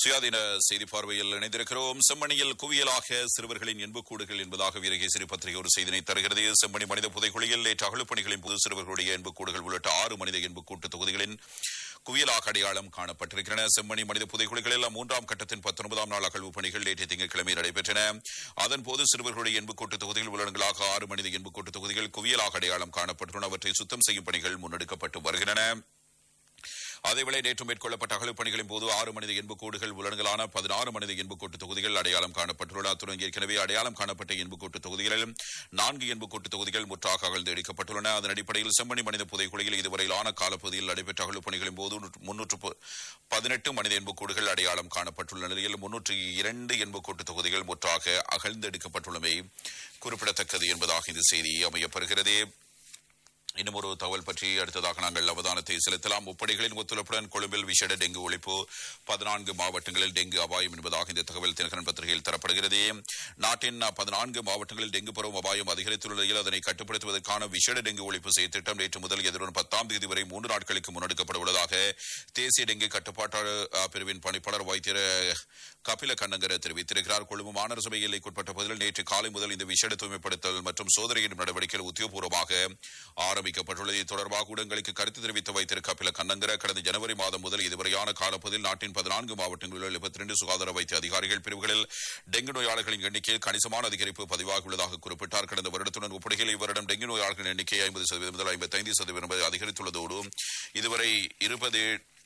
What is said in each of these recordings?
சுயாதீன செய்தி பார்வையில் இணைந்திருக்கிறோம் செம்மணியில் குவியலாக சிறுவர்களின் எண்புக்கூடுகள் என்பதாக வீரகேசரி பத்திரிகை ஒரு செய்தினை தருகிறது செம்மணி மனித புதைக்குழியில் நேற்று அகழ்ப்பணிகளின் போது சிறுவர்களுடைய எண்புக்கூடுகள் உள்ளிட்ட ஆறு மனித எண்புக்கூட்டு தொகுதிகளின் குவியலாக அடையாளம் காணப்பட்டிருக்கின்றன செம்மணி மனித புதைக்குழிகளில் மூன்றாம் கட்டத்தின் பத்தொன்பதாம் நாள் அகழ்வு பணிகள் நேற்று திங்கட்கிழமை நடைபெற்றன அதன்போது சிறுவர்களுடைய எண்புக்கூட்டு தொகுதிகள் உள்ளடங்களாக ஆறு மனித எண்புக்கூட்டு தொகுதிகள் குவியலாக அடையாளம் காணப்பட்டுள்ளன அவற்றை சுத்தம் செய்யும் பணிகள் முன்னெடுக்கப்பட்டு வருகின்றன அதேவேளை நேற்று மேற்கொள்ளப்பட்ட அகழ்வு பணிகளின் போது ஆறு மனித எண்புக்கூடுகள் உலகங்களான பதினாறு மனித எண்புக்கூட்டு தொகுதிகள் அடையாளம் காணப்பட்டுள்ளன அத்துடன் ஏற்கனவே அடையாளம் காணப்பட்ட எண்புக்கூட்டு தொகுதிகளில் நான்கு எண்புக்கூட்டு தொகுதிகள் முற்றாக அகழ்ந்து எடுக்கப்பட்டுள்ளன அதன் அடிப்படையில் செம்மணி மனித புதைக்குழியில் இதுவரையிலான காலப்பகுதியில் நடைபெற்ற அகழ்வு பணிகளின் போது முன்னூற்று ப- பதினெட்டு மனித எண்புக்கூடுகள் அடையாளம் காணப்பட்டுள்ள நிலையில் முன்னூற்று இரண்டு எண்புக்கூட்டு தொகுதிகள் முற்றாக அகழ்ந்து எடுக்கப்பட்டுள்ளமை குறிப்பிடத்தக்கது என்பதாக இந்த செய்தி அமையப்பெறுகிறது இன்னும் ஒரு தகவல் பற்றி அடுத்ததாக நாங்கள் அவதானத்தை செலுத்தலாம் முப்படைகளின் ஒத்துழைப்புடன் கொழும்பில் விசேட டெங்கு ஒழிப்பு பதினான்கு மாவட்டங்களில் டெங்கு அபாயம் என்பதாக இந்த தகவல் தினகரன் பத்திரிகையில் தரப்படுகிறது நாட்டின் பதினான்கு மாவட்டங்களில் டெங்கு பரவும் அபாயம் அதிகரித்துள்ள நிலையில் அதனை கட்டுப்படுத்துவதற்கான விசேட டெங்கு ஒழிப்பு செயற்திட்டம் நேற்று முதல் எதிர்வரும் பத்தாம் தேதி வரை மூன்று நாட்களுக்கு முன்னெடுக்கப்பட உள்ளதாக தேசிய டெங்கு கட்டுப்பாட்டாளர் அஹ், பிரிவின் பணிப்பாளர் வைத்தியர் கபில கண்ணங்கர தெரிவித்திருக்கிறார் கொழும்பு மாநகர சபை எல்லைக்குட்பட்ட பகுதியில் நேற்று காலை முதல் இந்த விசேட தூய்மைப்படுத்தல் மற்றும் சோதனையின் நடவடிக்கைகள் உத்தியோகபூர்வமாக ஆரம்பிக்கப்பட்டுள்ளது இது தொடர்பாக ஊடகங்களுக்கு கருத்து தெரிவித்த வைத்தியர் கபில கண்ணங்கர கடந்த ஜனவரி மாதம் முதல் இதுவரையான காலப்பகுதியில் நாட்டின் பதினான்கு மாவட்டங்களில் உள்ள எழுபத்தி ரெண்டு சுகாதார வைத்திய அதிகாரிகள் பிரிவுகளில் டெங்கு நோயாளர்களின் எண்ணிக்கையில் கணிசமான அதிகரிப்பு பதிவாகியுள்ளதாக குறிப்பிட்டார் கடந்த வருடத்துடன் ஒப்பிடுகையில் இவ்வருடம் டெங்கு நோயாளர்களின் எண்ணிக்கை ஐம்பது சதவீதம் முதல் ஐம்பத்தைந்து சதவீதம் வரை அதிகரித்துள்ளதோடு இதுவரை இருபது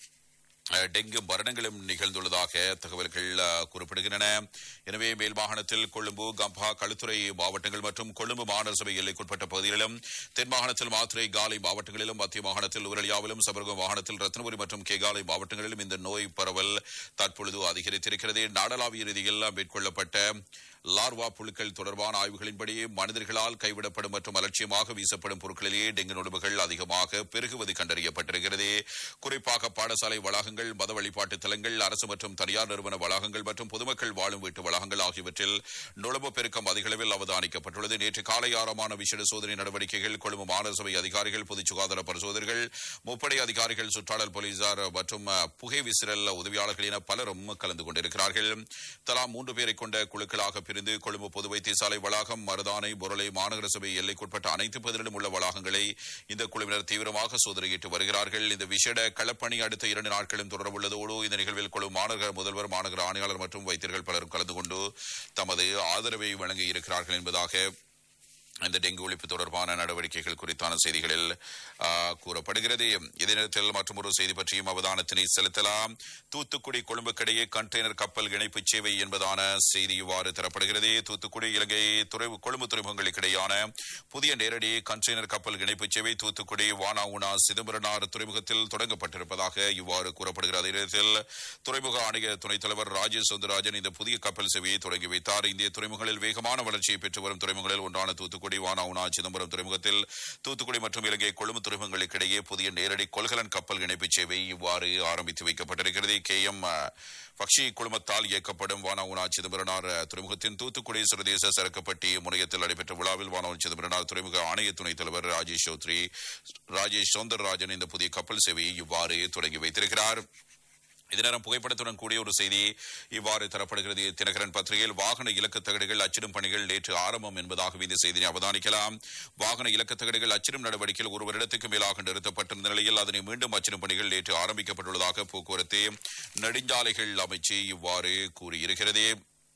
அஹ், டெங்கு மரணங்களும் நிகழ்ந்துள்ளதாக தகவல்கள் அஹ், குறிப்பிடுகின்றன எனவே மேல் மாகாணத்தில் கொழும்பு கம்பா களுத்துறை மாவட்டங்கள் மற்றும் கொழும்பு மாநகர சபை எல்லைக்குட்பட்ட பகுதிகளிலும் தென் மாகாணத்தில் மாத்துரை காலை மாவட்டங்களிலும் மத்திய மாகாணத்தில் உரலியாவிலும் சபரகம் மாகாணத்தில் ரத்னபுரி மற்றும் கேகாலை மாவட்டங்களிலும் இந்த நோய் பரவல் தற்பொழுது அதிகரித்திருக்கிறது நாடளாவிய ரீதியில் மேற்கொள்ளப்பட்ட லார்வா புழுக்கள் தொடர்பான ஆய்வுகளின்படி மனிதர்களால் கைவிடப்படும் மற்றும் அலட்சியமாக வீசப்படும் பொருட்களிலேயே டெங்கு நோடுகள் அதிகமாக பெருகுவது கண்டறியப்பட்டிருக்கிறது குறிப்பாக பாடசாலை வளாகங்கள் மத வழிபாட்டு தலங்கள் அரசு மற்றும் தனியார் நிறுவன வளாகங்கள் மற்றும் பொதுமக்கள் வாழும் வீட்டு வளாகங்கள் ஆகியவற்றில் நுழம்பு பெருக்கம் அதிகளவில் அவதானிக்கப்பட்டுள்ளது நேற்று காலை ஆரம்பமான விசேட சோதனை நடவடிக்கைகள் கொழும்பு மாநகர சபை அதிகாரிகள் பொது சுகாதார பரிசோதகர்கள் முப்படை அதிகாரிகள் சுற்றாடல் போலீசார் மற்றும் அஹ், புகை விசிறல் உதவியாளர்கள் என பலரும் கலந்து கொண்டிருக்கிறார்கள் தலா மூன்று பேரை கொண்ட குழுக்களாக பிரிந்து கொழும்பு பொது வைத்தியசாலை வளாகம் மருதானை பொருளை மாநகர சபை எல்லைக்குட்பட்ட அனைத்து பகுதிகளிலும் உள்ள வளாகங்களை இந்த குழுவினர் தீவிரமாக சோதனையிட்டு வருகிறார்கள் இந்த விசேட களப்பணி அடுத்த இரண்டு நாட்களும் தொடரவுள்ளதோடு இந்த நிகழ்வில் கொழும்பு மாநகர முதல்வர் மாநகர ஆணையாளர் மற்றும் வைத்தியர்கள் பலரும் கலந்து கொண்டு தமது ஆதரவை வழங்க இருக்கிறார்கள் என்பதாக இந்த டெங்கு ஒழிப்பு தொடர்பான நடவடிக்கைகள் குறித்தான செய்திகளில் ஆ, கூறப்படுகிறது இதே நேரத்தில் மற்றொரு செய்தி பற்றியும் அவதானத்தினை செலுத்தலாம் தூத்துக்குடி கொழும்புக்கிடையே கண்டெய்னர் கப்பல் இணைப்பு சேவை என்பதான செய்தி இவ்வாறு தரப்படுகிறது தூத்துக்குடி இலங்கை துறை கொழும்பு துறைமுகங்களுக்கு இடையான புதிய நேரடி கண்டெய்னர் கப்பல் இணைப்பு சேவை தூத்துக்குடி வானாவுனா சிதம்பரனார் துறைமுகத்தில் தொடங்கப்பட்டிருப்பதாக இவ்வாறு கூறப்படுகிறது அதே நேரத்தில் துறைமுக ஆணைய துணைத் தலைவர் ராஜேஷ் சுந்தரராஜன் இந்த புதிய கப்பல் சேவையை தொடங்கி வைத்தார் இந்திய துறைமுகங்களில் வேகமான வளர்ச்சியை பெற்று வரும் துறைமுகங்களில் ஒன்றான தூத்துக்குடி வானாவுனா சிதம்பரம் துறைமுகத்தில் தூத்துக்குடி மற்றும் இலங்கை கொழும்பு துறைமுகங்களுக்கு இடையே புதிய நேரடி கொள்கலன் கப்பல் இணைப்பு சேவை இவ்வாறு ஆரம்பித்து வைக்கப்பட்டிருக்கிறது கே எம் பக்ஷி குழுமத்தால் இயக்கப்படும் வானாவுனா சிதம்பரனார் துறைமுகத்தின் தூத்துக்குடி சர்வதேச சரக்குப்பட்டி முனையத்தில் நடைபெற்ற விழாவில் வானவன் சிதம்பரனார் துறைமுக ஆணைய துணைத் தலைவர் ராஜேஷ் சௌத்ரி ராஜேஷ் சௌந்தரராஜன் இந்த புதிய கப்பல் சேவையை இவ்வாறு தொடங்கி வைத்திருக்கிறார் இதனரம் புகைப்படத்துடன் கூடிய ஒரு செய்தி இவ்வாறு தரப்படுகிறது தினகரன் பத்திரிகையில் வாகன இலக்கத் தகடுகள் அச்சிடும் பணிகள் நேற்று ஆரம்பம் என்பதாக இந்த செய்தியை அவதானிக்கலாம் வாகன இலக்கத் தகடுகள் அச்சிடும் நடவடிக்கையில் ஒரு வருடத்துக்கு மேலாக நிறுத்தப்பட்டிருந்த நிலையில் அதனை மீண்டும் அச்சிடும் பணிகள் நேற்று ஆரம்பிக்கப்பட்டுள்ளதாக போக்குவரத்து நெடுஞ்சாலைகள் அமைச்சு இவ்வாறு கூறியிருக்கிறது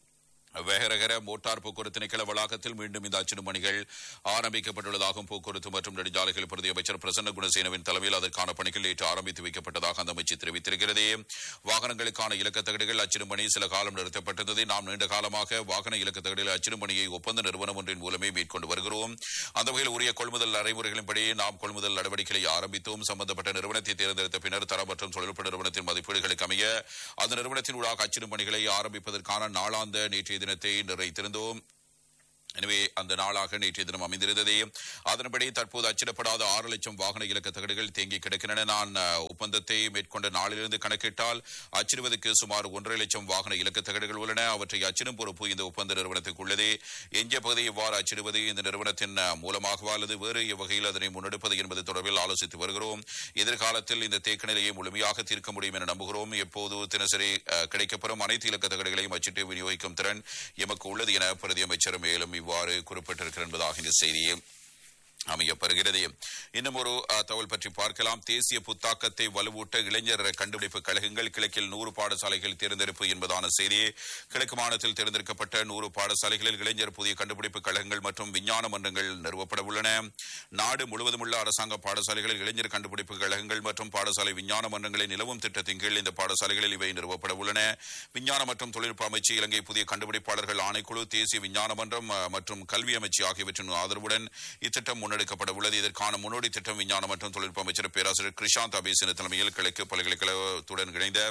வேகரகர மோட்டார் போக்குவரத்து திணைக்கள வளாகத்தில் மீண்டும் இந்த அச்சிடும் பணிகள் ஆரம்பிக்கப்பட்டுள்ளதாகவும் போக்குவரத்து மற்றும் நெடுஞ்சாலைகள் பிரதி அமைச்சர் பிரசன்ன குணசேனவின் தலைமையில் அதற்கான பணிகள் நேற்று ஆரம்பித்து வைக்கப்பட்டதாக அந்த அமைச்சு தெரிவித்திருக்கிறது வாகனங்களுக்கான இலக்கத் தகடுகள் அச்சிடும் பணி சில காலம் நிறுத்தப்பட்டிருந்தது நாம் நீண்ட காலமாக வாகன இலக்கத் தகடுகள் அச்சிடும் பணியை ஒப்பந்த நிறுவனம் ஒன்றின் மூலமே மேற்கொண்டு வருகிறோம் அந்த வகையில் உரிய கொள்முதல் நடைமுறைகளின்படி நாம் கொள்முதல் நடவடிக்கைகளை ஆரம்பித்தோம் சம்பந்தப்பட்ட நிறுவனத்தை தேர்ந்தெடுத்த பின்னர் தர மற்றும் தொழில்நுட்ப நிறுவனத்தின் மதிப்பீடுகளுக்கு அமைய அந்த நிறுவனத்தின் ஊடாக அச்சிடும் பணிகளை ஆரம்பிப்பதற்கான நாளாந்த நேற்றைய தினத்தை நிறைத்திருந்தோம் எனவே அந்த நாளாக நேற்றைய தினம் அமைந்திருந்தது அதன்படி தற்போது அச்சிடப்படாத ஆறு லட்சம் வாகன இலக்க தகடுகள் தேங்கி கிடக்கின்றன நான் அஹ், ஒப்பந்தத்தை மேற்கொண்ட நாளிலிருந்து கணக்கிட்டால் அச்சிடுவதற்கு சுமார் ஒன்றரை லட்சம் வாகன இலக்க தகடுகள் உள்ளன அவற்றை அச்சிடும் பொறுப்பு இந்த ஒப்பந்த நிறுவனத்துக்கு உள்ளது எஞ்சிய பகுதியை எவ்வாறு அச்சிடுவது இந்த நிறுவனத்தின் அஹ், மூலமாகவா அல்லது வேறு எவ்வகையில் அதனை முன்னெடுப்பது என்பது தொடர்பில் ஆலோசித்து வருகிறோம் எதிர்காலத்தில் இந்த தேக்க நிலையை முழுமையாக தீர்க்க முடியும் என நம்புகிறோம் எப்போது தினசரி அஹ், கிடைக்கப்பெறும் அனைத்து இலக்க தகடுகளையும் அச்சிட்டு விநியோகிக்கும் திறன் எமக்கு உள்ளது என பிரதி அமைச்சர் மேலும் இவ்வாறு குறிப்பிட்டிருக்கிறார் என்பதாக இந்த செய்தியை அமையப்பெறுகிறது இன்னும் ஒரு அஹ், தகவல் பற்றி பார்க்கலாம் தேசிய புத்தாக்கத்தை வலுவூட்ட இளைஞர் கண்டுபிடிப்பு கழகங்கள் கிழக்கில் நூறு பாடசாலைகள் தேர்ந்தெடுப்பு என்பதான செய்தி கிழக்கு மாநிலத்தில் தேர்ந்தெடுக்கப்பட்ட நூறு பாடசாலைகளில் இளைஞர் புதிய கண்டுபிடிப்பு கழகங்கள் மற்றும் விஞ்ஞான மன்றங்கள் நிறுவப்பட உள்ளன நாடு முழுவதும் உள்ள அரசாங்க பாடசாலைகளில் இளைஞர் கண்டுபிடிப்பு கழகங்கள் மற்றும் பாடசாலை விஞ்ஞான மன்றங்களை நிலவும் திட்டத்தின் கீழ் இந்த பாடசாலைகளில் இவை நிறுவப்பட உள்ளன விஞ்ஞான மற்றும் தொழில்நுட்ப அமைச்சு இலங்கை புதிய கண்டுபிடிப்பாளர்கள் ஆணைக்குழு தேசிய விஞ்ஞான மன்றம் அஹ், மற்றும் கல்வி அமைச்சு ஆகியவற்றின் ஆதரவுடன் இத்திட்டம் முன்னெடுக்கப்பட உள்ளது இதற்கான முன்னோடி திட்டம் விஞ்ஞான மற்றும் தொழில்நுட்ப அமைச்சர் பேராசிரியர் கிருஷாந்த் அபேசின தலைமையில் கிழக்கு பல்கலைக்கழகத்துடன் இணைந்த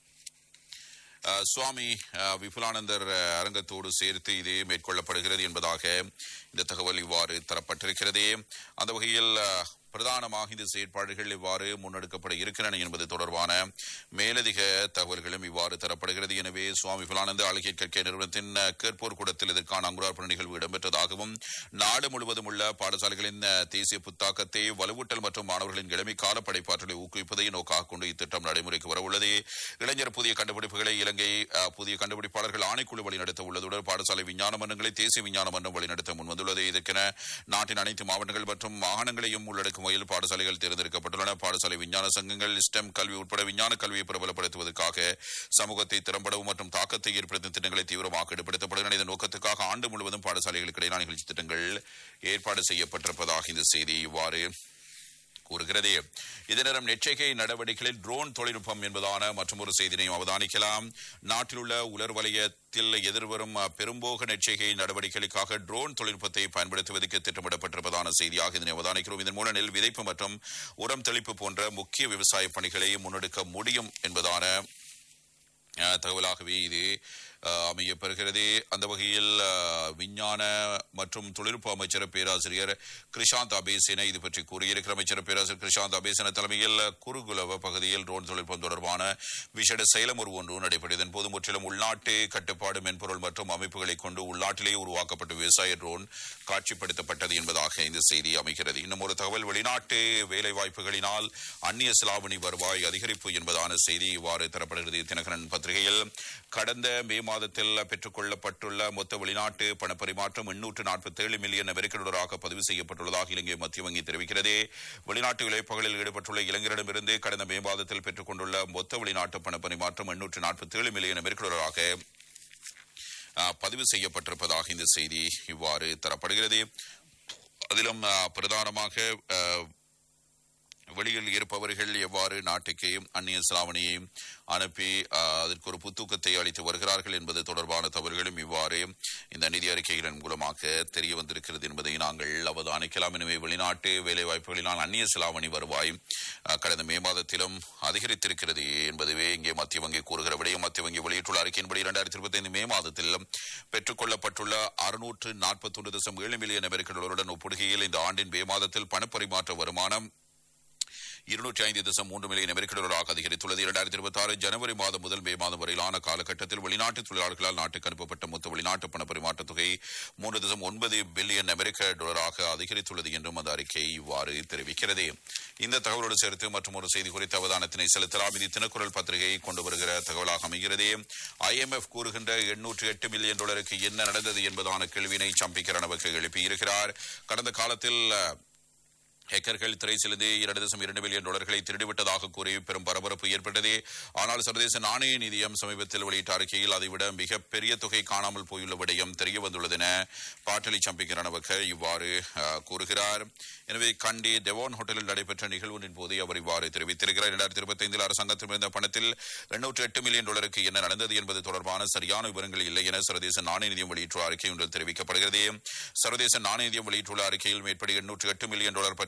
அஹ், சுவாமி அஹ், விபுலானந்தர் அஹ், அரங்கத்தோடு சேர்த்து இது மேற்கொள்ளப்படுகிறது என்பதாக இந்த தகவல் இவ்வாறு தரப்பட்டிருக்கிறது அந்த வகையில் அஹ், பிரதானமாக இந்த செயற்பாடுகள் இவ்வாறு முன்னெடுக்கப்பட இருக்கின்றன என்பது தொடர்பான மேலதிக தகவல்களும் இவ்வாறு தரப்படுகிறது எனவே சுவாமி விபுலானந்த அழகிய கற்கை நிறுவனத்தின் அஹ், கேட்போர் கூடத்தில் இதற்கான அங்குரார்ப்பண நிகழ்வு இடம்பெற்றதாகவும் நாடு முழுவதும் உள்ள பாடசாலைகளின் அஹ், தேசிய புத்தாக்கத்தை வலுவூட்டல் மற்றும் மாணவர்களின் இளமை கால படைப்பாற்றலை ஊக்குவிப்பதை நோக்காக கொண்டு இத்திட்டம் நடைமுறைக்கு வரவுள்ளது இளைஞர் புதிய கண்டுபிடிப்புகளை இலங்கை அஹ், புதிய கண்டுபிடிப்பாளர்கள் ஆணைக்குழு வழிநடத்த உள்ளதுடன் பாடசாலை விஞ்ஞான மன்றங்களை தேசிய விஞ்ஞான மன்றம் வழிநடத்த முன்வந்துள்ளது இதற்கென நாட்டின் அனைத்து மாவட்டங்கள் மற்றும் மாகாணங்களையும் உள்ளடக்கும் வகையில் பாடசாலைகள் தேர்ந்தெடுக்கப்பட்டுள்ளன பாடசாலை விஞ்ஞான சங்கங்கள் ஸ்டெம் கல்வி உட்பட விஞ்ஞான கல்வியை பிரபலப்படுத்துவதற்காக சமூகத்தை திறம்படவும் மற்றும் தாக்கத்தை ஏற்படுத்தும் திட்டங்களை தீவிரமாக ஈடுபடுத்தப்படுகின்றன இந்த நோக்கத்துக்காக ஆண்டு முழுவதும் பாடசாலைகளுக்கு இடையிலான நிகழ்ச்சி திட்டங்கள் ஏற்பாடு செய்யப்பட்டிருப்பதாக இந்த செய்தி இவ்வாறு கூறுகிறது இதே நேரம் எச்சரிக்கை நடவடிக்கைகளில் ட்ரோன் தொழில்நுட்பம் என்பதான மற்றொரு செய்தியையும் அவதானிக்கலாம் நாட்டில் உள்ள உலர் வலயத்தில் எதிர்வரும் அஹ், பெரும்போக எச்சரிக்கை நடவடிக்கைகளுக்காக ட்ரோன் தொழில்நுட்பத்தை பயன்படுத்துவதற்கு திட்டமிடப்பட்டிருப்பதான செய்தியாக இதனை அவதானிக்கிறோம் இதன் மூலம் நெல் விதைப்பு மற்றும் உரம் தெளிப்பு போன்ற முக்கிய விவசாய பணிகளை முன்னெடுக்க முடியும் என்பதான அஹ், தகவலாகவே இது அஹ், அமையப்பெறுகிறது அந்த வகையில் அஹ், விஞ்ஞான மற்றும் தொழில்நுட்ப அமைச்சர் பேராசிரியர் கிருஷாந்த் அபேசேன இது பற்றி கூறியிருக்கிற அமைச்சர் பேராசிரியர் கிருஷாந்த் அபேசன தலைமையில் குறுகுலவ பகுதியில் ட்ரோன் தொழில்நுட்பம் தொடர்பான விசேட செயலமுறு ஒன்று நடைபெற்றது இதன் போது முற்றிலும் உள்நாட்டு கட்டுப்பாடு மென்பொருள் மற்றும் அமைப்புகளை கொண்டு உள்நாட்டிலேயே உருவாக்கப்பட்ட விவசாய ட்ரோன் காட்சிப்படுத்தப்பட்டது என்பதாக இந்த செய்தி அமைகிறது இன்னும் ஒரு தகவல் வெளிநாட்டு வேலை வாய்ப்புகளினால் அந்நிய செலாவணி வருவாய் அதிகரிப்பு என்பதான செய்தி இவ்வாறு தரப்படுகிறது தினகரன் பத்திரிகையில் கடந்த மே மாதத்தில் பெற்றுக் கொள்ளப்பட்டுள்ள மொத்த வெளிநாட்டு பணப்பரிமாற்றம் எண்ணூற்று நாற்பத்தி ஏழு மில்லியன் அமெரிக்க டாலராக பதிவு செய்யப்பட்டுள்ளதாக இலங்கை மத்திய வங்கி தெரிவிக்கிறது வெளிநாட்டு விளைப்பகளில் ஈடுபட்டுள்ள இளைஞரிடமிருந்து கடந்த மே மாதத்தில் பெற்றுக் கொண்டுள்ள மொத்த வெளிநாட்டு பணப்பரிமாற்றம் எண்ணூற்று நாற்பத்தி ஏழு மில்லியன் அமெரிக்க டாலராக அஹ், பதிவு செய்யப்பட்டிருப்பதாக இந்த செய்தி இவ்வாறு தரப்படுகிறது அதிலும் அஹ், பிரதானமாக அஹ், வெளியில் இருப்பவர்கள் எவ்வாறு நாட்டுக்கு அந்நிய செலாவணியை அனுப்பி அஹ், அதற்கு ஒரு புத்தூக்கத்தை அளித்து வருகிறார்கள் என்பது தொடர்பான தவறுகளும் இவ்வாறு இந்த நிதி அறிக்கைகளின் மூலமாக தெரிய வந்திருக்கிறது என்பதை நாங்கள் அவதானிக்கலாம் எனவே வெளிநாட்டு வேலைவாய்ப்புகளினால் அந்நிய செலாவணி வருவாய் அஹ், கடந்த மே மாதத்திலும் அதிகரித்திருக்கிறது என்பதுவே இங்கே மத்திய வங்கி கூறுகிற விடயம் மத்திய வங்கி வெளியிட்டுள்ள அறிக்கையின்படி இரண்டாயிரத்தி இருபத்தி ஐந்து மே மாதத்தில் பெற்றுக் கொள்ளப்பட்டுள்ள அறுநூற்று நாற்பத்தி தசம் ஏழு மில்லியன் அமெரிக்க டாலருடன் ஒப்பிடுகையில் இந்த ஆண்டின் மே மாதத்தில் பணப்பரிமாற்ற வருமானம் இருநூற்றி ஐந்து தசம் மூன்று மில்லியன் அமெரிக்க டாலராக அதிகரித்துள்ளது இரண்டாயிரத்தி இருபத்தி ஆறு ஜனவரி மாதம் முதல் மே மாதம் வரையிலான காலகட்டத்தில் வெளிநாட்டு தொழிலாளர்களால் நாட்டுக்கு அனுப்பப்பட்ட மொத்த வெளிநாட்டு பண பரிமாற்ற தொகை மூன்று தசம் ஒன்பது பில்லியன் அமெரிக்க டாலராக அதிகரித்துள்ளது என்றும் அந்த அறிக்கை இவ்வாறு தெரிவிக்கிறது இந்த தகவலோடு சேர்த்து மற்றும் ஒரு செய்தி குறித்த அவதானத்தினை செலுத்தலாம் இது தினக்குரல் பத்திரிகை கொண்டு வருகிற தகவலாக அமைகிறது ஐஎம்எஃப் கூறுகின்ற எண்ணூற்று எட்டு மில்லியன் டாலருக்கு என்ன நடந்தது என்பதான கேள்வியினை சம்பிக்கரணவுக்கு எழுப்பியிருக்கிறார் கடந்த காலத்தில் அஹ், ஹேக்கர்கள் திரைச்சிலிருந்து இரண்டு தசம் இரண்டு மில்லியன் டாலர்களை திருடிவிட்டதாக கூறி பெரும் பரபரப்பு ஏற்பட்டது ஆனால் சர்வதேச நாணய நிதியம் சமீபத்தில் வெளியிட்ட அறிக்கையில் அதைவிட மிகப்பெரிய தொகை காணாமல் போயுள்ள விடயம் தெரிய வந்துள்ளது என பாட்டலி சம்பிக்க ரணவக்க இவ்வாறு அஹ், கூறுகிறார் எனவே கண்டி டெவோன் ஹோட்டலில் நடைபெற்ற நிகழ்வுகளின் போது அவர் இவ்வாறு தெரிவித்திருக்கிறார் இரண்டாயிரத்தி இருபத்தி ஐந்தில் அரசாங்கத்தில் இருந்த பணத்தில் எண்ணூற்று எட்டு மில்லியன் டாலருக்கு என்ன நடந்தது என்பது தொடர்பான சரியான விவரங்கள் இல்லை என சர்வதேச நாணய நிதியம் வெளியிட்டுள்ள அறிக்கை ஒன்றில் தெரிவிக்கப்படுகிறது சர்வதேச நாணய நிதியம் வெளியிட்டுள்ள அறிக்கையில் மேற்படி எண்ணூற்று எட்டு மில்லியன் டாலர் பற்றிய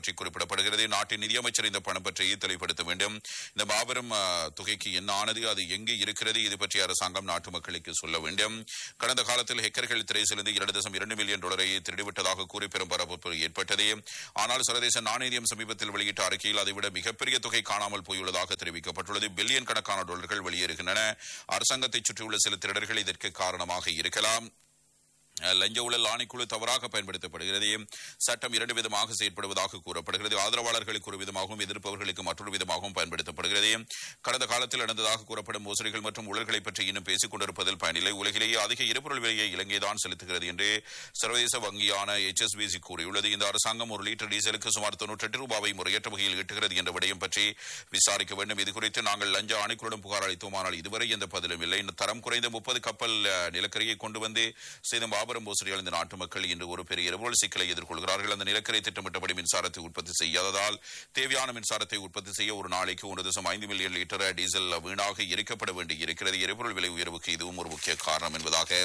பற்றி குறிப்பிடப்படுகிறது நாட்டின் நிதியமைச்சர் இந்த பணம் பற்றி தெளிவுபடுத்த வேண்டும் இந்த மாபெரும் ஆ, தொகைக்கு என்ன ஆனது அது எங்கே இருக்கிறது இது பற்றி அரசாங்கம் நாட்டு மக்களுக்கு சொல்ல வேண்டும் கடந்த காலத்தில் ஹெக்கர்கள் திரையிலிருந்து இரண்டு தசம் இரண்டு மில்லியன் டாலரை திருடிவிட்டதாக கூறி பெரும் பரபரப்பு ஏற்பட்டது ஆனால் சர்வதேச நாணயம் சமீபத்தில் வெளியிட்ட அறிக்கையில் அதைவிட மிகப்பெரிய தொகை காணாமல் போயுள்ளதாக தெரிவிக்கப்பட்டுள்ளது பில்லியன் கணக்கான டாலர்கள் வெளியேறுகின்றன அரசாங்கத்தை சுற்றியுள்ள சில திருடர்கள் இதற்கு காரணமாக இருக்கலாம் அஹ், லஞ்ச ஊழல் ஆணைக்குழு தவறாக பயன்படுத்தப்படுகிறது சட்டம் இரண்டு விதமாக செயற்படுவதாக கூறப்படுகிறது ஆதரவாளர்களுக்கு ஒரு விதமாகவும் எதிர்ப்பவர்களுக்கு மற்றொரு விதமாகவும் பயன்படுத்தப்படுகிறது கடந்த காலத்தில் நடந்ததாக கூறப்படும் மோசடிகள் மற்றும் ஊழல்களை பற்றி இன்னும் பேசிக் கொண்டிருப்பதில் பயனில்லை உலகிலேயே அதிக எரிபொருள் விலையை இலங்கைதான் செலுத்துகிறது என்று சர்வதேச வங்கியான HSBC கூறியுள்ளது இந்த அரசாங்கம் ஒரு லிட்டர் டீசலுக்கு சுமார் தொன்னூற்றி எட்டு ரூபாவை முறையற்ற வகையில் ஈட்டுகிறது என்ற விடயம் பற்றி விசாரிக்க வேண்டும் இது குறித்து நாங்கள் லஞ்ச ஆணைக்குழுடன் புகார் அளித்தோம் ஆனால் இதுவரை எந்த பதிலும் இல்லை இந்த தரம் குறைந்த முப்பது கப்பல் அஹ், நிலக்கரியை கொண்டு வந்து செய்த மாபெரும் மோசடியால் இந்த நாட்டு மக்கள் இன்று ஒரு பெரிய எரிபொருள் சிக்கலை எதிர்கொள்கிறார்கள் அந்த நிலக்கரி திட்டமிட்டபடி மின்சாரத்தை உற்பத்தி செய்யாததால் தேவையான மின்சாரத்தை உற்பத்தி செய்ய ஒரு நாளைக்கு ஒன்று தசம் ஐந்து மில்லியன் லிட்டர் டீசல் வீணாக எரிக்கப்பட வேண்டி இருக்கிறது எரிபொருள் விலை உயர்வுக்கு இதுவும் ஒரு முக்கிய காரணம் என்பதாக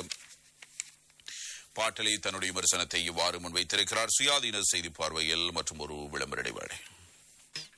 பாட்டலி தன்னுடைய விமர்சனத்தை இவ்வாறு முன்வைத்திருக்கிறார் சுயாதீன செய்தி பார்வையில் மற்றும் ஒரு விளம்பர இடைவேளை